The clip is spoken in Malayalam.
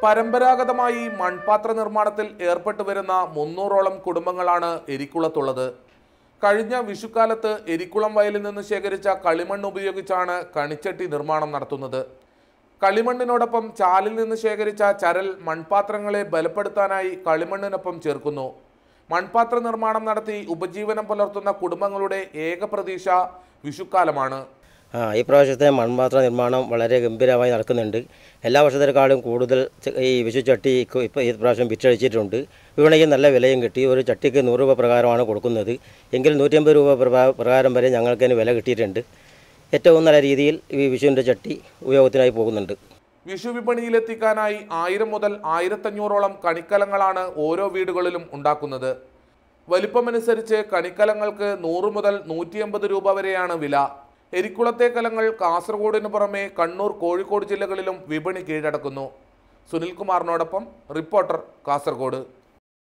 പരമ്പരാഗതമായി മൺപാത്ര നിർമ്മാണത്തിൽ ഏർപ്പെട്ടു വരുന്ന മുന്നൂറോളം കുടുംബങ്ങളാണ് എരിക്കുളത്തുള്ളത് കഴിഞ്ഞ വിഷുക്കാലത്ത് എരിക്കുളം വയലിൽ നിന്ന് ശേഖരിച്ച കളിമണ്ണ് ഉപയോഗിച്ചാണ് കണിച്ചട്ടി നിർമ്മാണം നടത്തുന്നത് കളിമണ്ണിനോടൊപ്പം ചാലിൽ നിന്ന് ശേഖരിച്ച ചരൽ മൺപാത്രങ്ങളെ ബലപ്പെടുത്താനായി കളിമണ്ണിനൊപ്പം ചേർക്കുന്നു മൺപാത്ര നിർമ്മാണം നടത്തി ഉപജീവനം പുലർത്തുന്ന കുടുംബങ്ങളുടെ ഏക പ്രതീക്ഷ വിഷുക്കാലമാണ് ആ ഈ പ്രാവശ്യത്തെ മൺപാത്ര നിർമ്മാണം വളരെ ഗംഭീരമായി നടക്കുന്നുണ്ട് എല്ലാ വർഷത്തേക്കാളും കൂടുതൽ ച- ഈ വിഷു ചട്ടി ഇപ്പോൾ ഈ പ്രാവശ്യം വിറ്റഴിച്ചിട്ടുണ്ട് വിപണിയിൽ നല്ല വിലയും കിട്ടി ഒരു ചട്ടിക്ക് നൂറ് രൂപ പ്രകാരമാണ് കൊടുക്കുന്നത് എങ്കിൽ നൂറ്റമ്പത് രൂപ പ്രകാ- പ്രകാരം വരെ ഞങ്ങൾക്ക് വില കിട്ടിയിട്ടുണ്ട് ഏറ്റവും നല്ല രീതിയിൽ ഈ വിഷുവിൻ്റെ ചട്ടി ഉപയോഗത്തിനായി പോകുന്നുണ്ട് വിഷു വിപണിയിലെത്തിക്കാനായി ആയിരം മുതൽ ആയിരത്തഞ്ഞൂറോളം കണിക്കലങ്ങളാണ് ഓരോ വീടുകളിലും ഉണ്ടാക്കുന്നത് വലിപ്പമനുസരിച്ച് കണിക്കലങ്ങൾക്ക് നൂറ് മുതൽ നൂറ്റി എൺപത് രൂപ വരെയാണ് വില എരിക്കുളത്തെ കലങ്ങൾ കാസർഗോഡിന് പുറമെ കണ്ണൂർ കോഴിക്കോട് ജില്ലകളിലും വിപണി കീഴടക്കുന്നു സുനിൽകുമാറിനോടൊപ്പം റിപ്പോർട്ടർ കാസർഗോഡ്